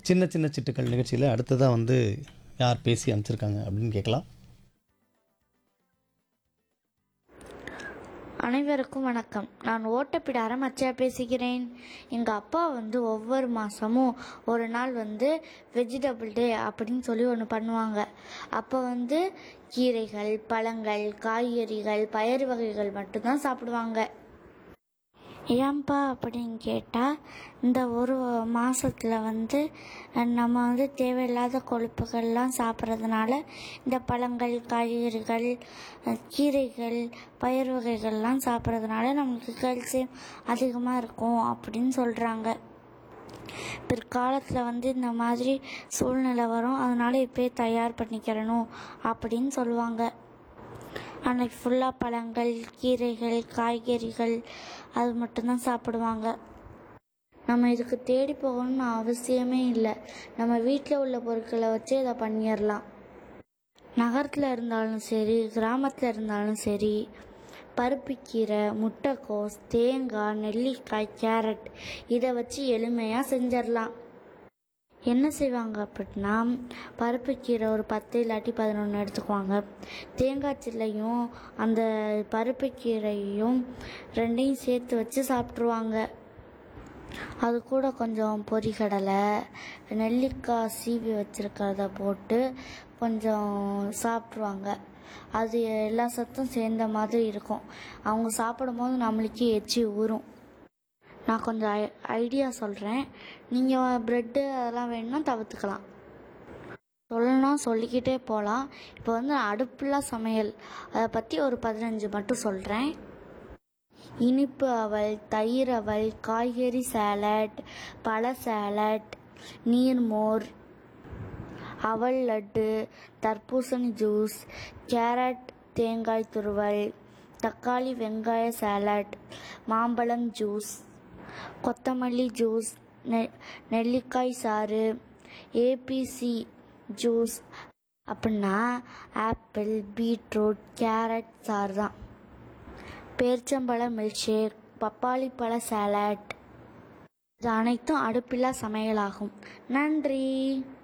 சின்ன சின்ன சிட்டுக்கள் நிகழ்ச்சியில் அடுத்ததாக வந்து யார் பேசி அனுப்பிச்சிருக்காங்க அப்படின்னு கேட்கலாம் அனைவருக்கும் வணக்கம் நான் ஓட்டப்பிடார மச்சா பேசுகிறேன் எங்கள் அப்பா வந்து ஒவ்வொரு மாதமும் ஒரு நாள் வந்து வெஜிடபிள் டே அப்படின்னு சொல்லி ஒன்று பண்ணுவாங்க அப்போ வந்து கீரைகள் பழங்கள் காய்கறிகள் பயிறு வகைகள் மட்டும்தான் சாப்பிடுவாங்க ஏன்பா அப்படின்னு கேட்டால் இந்த ஒரு மாதத்தில் வந்து நம்ம வந்து தேவையில்லாத கொழுப்புகள்லாம் சாப்பிட்றதுனால இந்த பழங்கள் காய்கறிகள் கீரைகள் பயிர் வகைகள்லாம் சாப்பிட்றதுனால நம்மளுக்கு கால்சியம் அதிகமாக இருக்கும் அப்படின்னு சொல்கிறாங்க பிற்காலத்தில் வந்து இந்த மாதிரி சூழ்நிலை வரும் அதனால் இப்போயே தயார் பண்ணிக்கிறணும் அப்படின்னு சொல்லுவாங்க அன்னைக்கு ஃபுல்லாக பழங்கள் கீரைகள் காய்கறிகள் அது மட்டும்தான் சாப்பிடுவாங்க நம்ம இதுக்கு தேடி போகணும்னு அவசியமே இல்லை நம்ம வீட்டில் உள்ள பொருட்களை வச்சு இதை பண்ணிடலாம் நகரத்தில் இருந்தாலும் சரி கிராமத்தில் இருந்தாலும் சரி பருப்புக்கீரை முட்டைக்கோஸ் தேங்காய் நெல்லிக்காய் கேரட் இதை வச்சு எளிமையாக செஞ்சிடலாம் என்ன செய்வாங்க அப்படின்னா பருப்புக்கீரை ஒரு பத்து இல்லாட்டி பதினொன்று எடுத்துக்குவாங்க தேங்காய் சில்லையும் அந்த பருப்புக்கீரையும் ரெண்டையும் சேர்த்து வச்சு சாப்பிட்ருவாங்க அது கூட கொஞ்சம் பொரிகடலை நெல்லிக்காய் சீவி வச்சுருக்கிறத போட்டு கொஞ்சம் சாப்பிட்ருவாங்க அது எல்லா சத்தும் சேர்ந்த மாதிரி இருக்கும் அவங்க சாப்பிடும்போது நம்மளுக்கு எச்சி ஊறும் நான் கொஞ்சம் ஐ ஐடியா சொல்கிறேன் நீங்கள் ப்ரெட்டு அதெல்லாம் வேணும்னா தவிர்த்துக்கலாம் சொல்லணும்னா சொல்லிக்கிட்டே போகலாம் இப்போ வந்து அடுப்புல சமையல் அதை பற்றி ஒரு பதினஞ்சு மட்டும் சொல்கிறேன் இனிப்பு அவல் தயிர் அவல் காய்கறி சாலட் பழ சாலட் நீர்மோர் அவல் லட்டு தர்பூசணி ஜூஸ் கேரட் தேங்காய் துருவல் தக்காளி வெங்காய சாலட் மாம்பழம் ஜூஸ் கொத்தமல்லி ஜூஸ் நெ நெல்லிக்காய் சாறு ஏபிசி ஜூஸ் அப்படின்னா ஆப்பிள் பீட்ரூட் கேரட் சாறு தான் பேர்ச்சம்பழம் மில்க் ஷேக் பப்பாளி பழ சாலட் இது அனைத்தும் அடுப்பில்லா சமையலாகும் நன்றி